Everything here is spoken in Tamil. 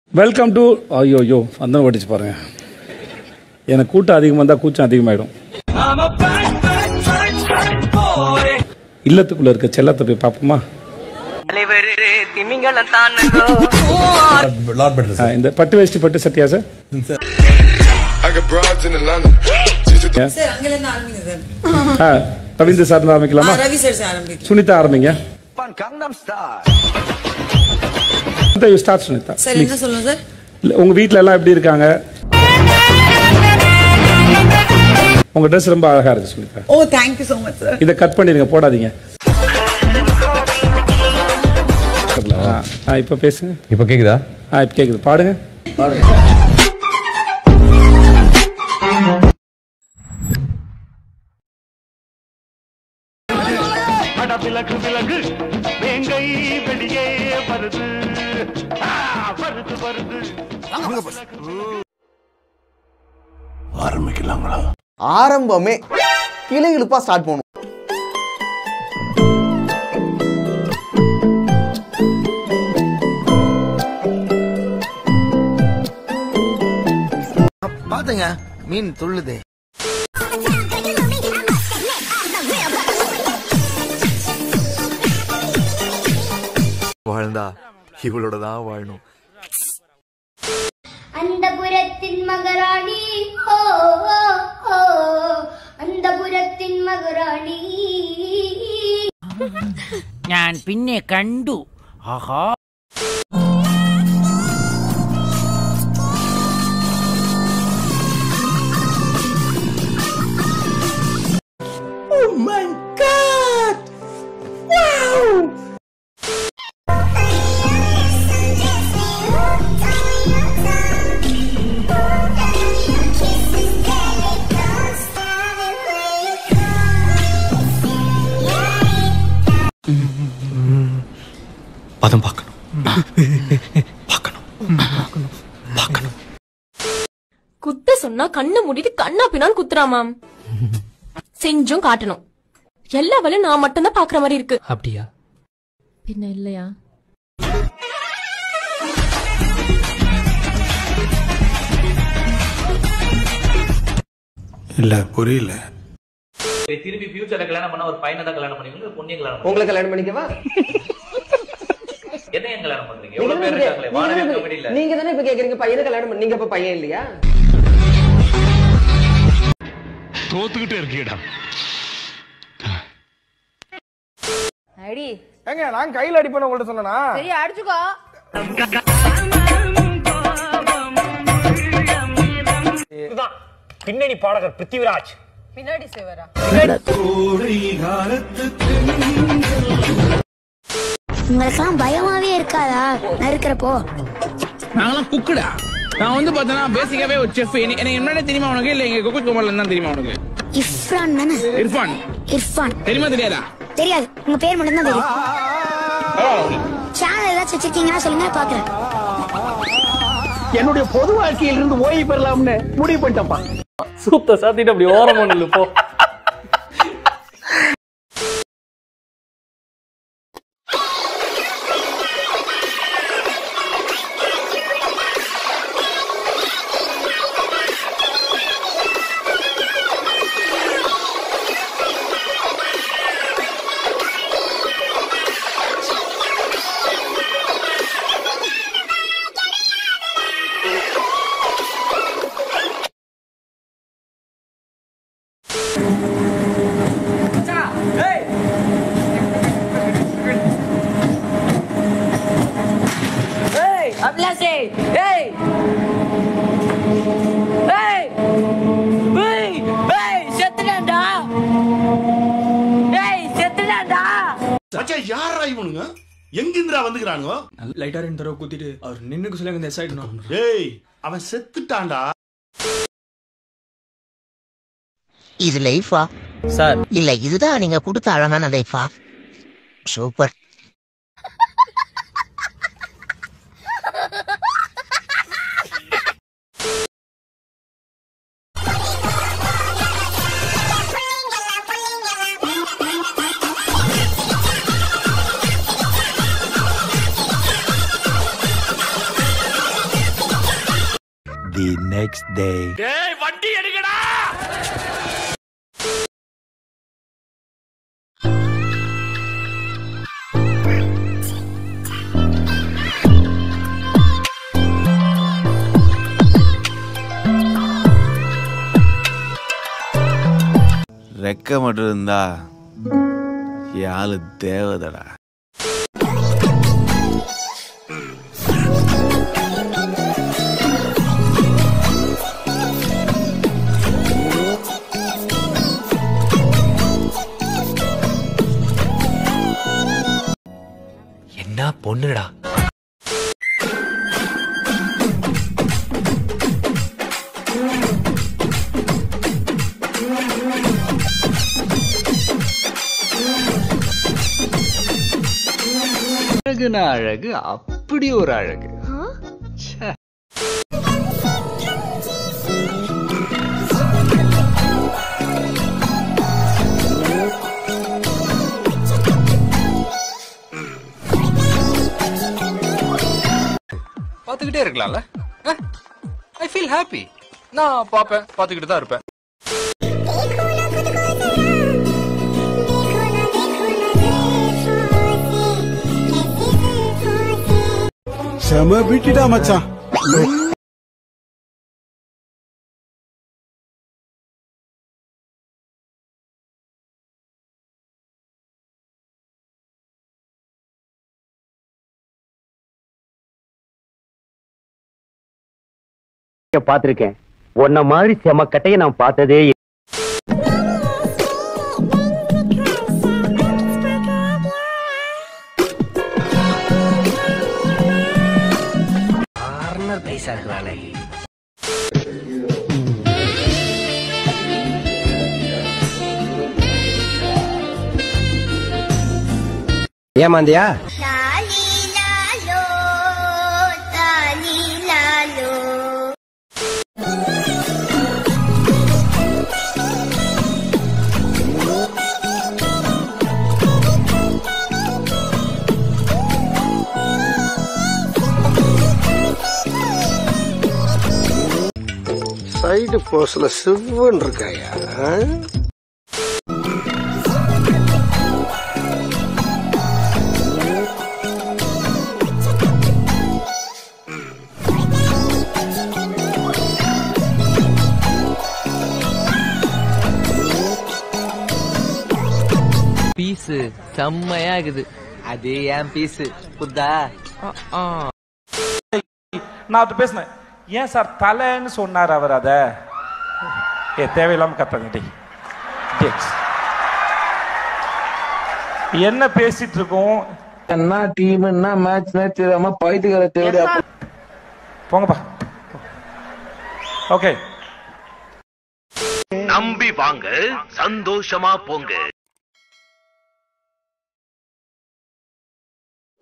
வெல்கம் டு ஐயோ ஐயோ அந்த படிச்சு பாருங்க எனக்கு கூட்டம் அதிகமாக இருந்தால் கூச்சம் அதிகமாயிடும் இல்லத்துக்குள்ள இருக்க செல்லத்தை போய் பார்ப்போமா ஆ, இந்த பட்டு வேஷ்டி பட்டு சட்டியா sir I got broads in Atlanta. Just at the sir அங்கிருந்து ஆரம்பிங்க சார் ஆ ரவீந்திர சார் ஆரம்பிக்கலாமா ஆ, ரவி சார் சார் ஆரம்பிங்க சுனிதா ஆரம்பிங்க Sunitha you start Sunitha sir என்ன சொல்லணும் சார் இல்ல, உங்க வீட்ல எல்லாம் எப்படி இருக்காங்க உங்க ட்ரெஸ் ரொம்ப அழகா இருக்கு Sunitha oh thank you so much sir இதை கட் பண்ணிடுங்க போடாதீங்க ஆ, ஆ இப்போ பேசுங்க இப்போ கேக்குதா ஆ இப்போ கேக்குது பாடுங்க விலகு விலகு வேங்கை வெளியே வருது ஆ, வருது வருது ஆரம்பமே கிளை இழுப்பா ஸ்டார்ட் பண்ணும் பாத்துங்க மீன் துள்ளுது வாழ்ந்தா இவளோட தான் வாழணும் அந்தபுரத்தின் மகராணி ஹோ ஹோ, ஹோ അന്തപുരത്തിൻ മകറാണി ഞാൻ പിന്നെ കണ്ടു ആഹാ பதம் பார்க்கணும் பார்க்கணும் பார்க்கணும் குத்த சொன்னா கண்ணை மூடிட்டு கண்ணா பின்னான்னு குத்துறா மேம் செஞ்சும் காட்டணும் எல்லா வேலையும் நான் மட்டும்தான் பாக்குற மாதிரி இருக்கு அப்படியா பின்ன இல்லையா இல்ல புரியல திருப்பி ஃபியூச்சர்ல கல்யாணம் பண்ண ஒரு பையனை தான் கல்யாணம் பண்ணுவீங்க பொண்ணிய கல்யாணம் உங்களை கல்யாணம் பண்ணிக்கவா என்ன ஏன் கல்யாணம் பண்றீங்க எவ்வளவு பேர் இருக்காங்களே வானவே கம்பெனில நீங்க தானே இப்ப கேக்குறீங்க பையனை கல்யாணம் பண்ணி- நீங்க இப்ப பையன் இல்லையா தோத்துக்கிட்டே இருக்கீடா அடி ஏங்க நான் கையில அடிப்பேன் உங்கள்ட்ட சொன்னா சரி அடிச்சுக்கோ பின்னணி பாடகர் பிருத்திவிராஜ் பின்னாடி சேவரா உங்களுக்கெல்லாம் பயமாவே இருக்காதா நறுக்கிறப்போ நாங்களாம் குக்குடா நான் வந்து பார்த்தனா பேசிக்காவே ஒரு செஃப் எனக்கு என்ன தெரியுமா உனக்கு இல்ல எங்க குக்கு குமார்ல தான் தெரியுமா உனக்கு இஃப்ரான் தானே இர்ஃபான் இர்ஃபான் தெரியுமா தெரியாதா தெரியாது உங்க பேர் மட்டும் தான் தெரியும் சேனல் ஏதாச்சும் வச்சிருக்கீங்கன்னா சொல்லுங்க பாக்குறேன் என்னுடைய பொது வாழ்க்கையில இருந்து ஓய்வு பெறலாம்னு முடிவு பண்ணிட்டப்பா சூத்த சாத்திட்டு அப்படி ஓரமா நில்லு போ அபிலாஷே ஏய் ஏய் ஏய் ஏய் செத்துடா ஏய் செத்துடா மச்சான் யாரா இவனுங்க எங்கிந்திரா வந்துக்கிறானுங்க லைட்டா ரெண்டு தடவை குத்திட்டு அவர் நின்னுக்கு சொல்லுங்க இந்த சைடு டேய் அவன் செத்துட்டான்டா இது லைஃபா சார் இல்ல இதுதான் நீங்க கொடுத்த அழகான லைஃபா சூப்பர் தி நெக்ஸ்ட் டே டேய் வண்டி எடுக்கடா ரெக்க மட்டும் இருந்தா யாழு தேவதடா என்ன பொண்ணுடா அழகுனா அழகு அப்படி ஒரு அழகு பார்த்துக்கிட்டே இருக்கலாம்ல ஐ ஃபீல் ஹாப்பி நான் பார்ப்பேன் பார்த்துக்கிட்டு தான் இருப்பேன் செம பிட்டிடா மச்சான் பார்த்திருக்கேன் உன்ன மாதிரி செம கட்டைய நான் பார்த்ததே இல்ல. கார்னர் பைசா இருக்கிறாளே ஏமாந்தியா சைடு போஸ்ல சிவன் இருக்காயா பீஸு செம்மையா இருக்குது அது என் பீஸு புத்தா நான் அவர்கிட்ட பேசினேன் ஏன் சார் தலைன்னு சொன்னார் அவர் அத ஏ தேவையில்லாம கத்தாங்கடி என்ன பேசிட்டு இருக்கோம் என்ன டீம் என்ன மேட்ச் தெரியாம பைத்துக்கிற தேடி போங்கப்பா ஓகே நம்பி வாங்க சந்தோஷமா போங்க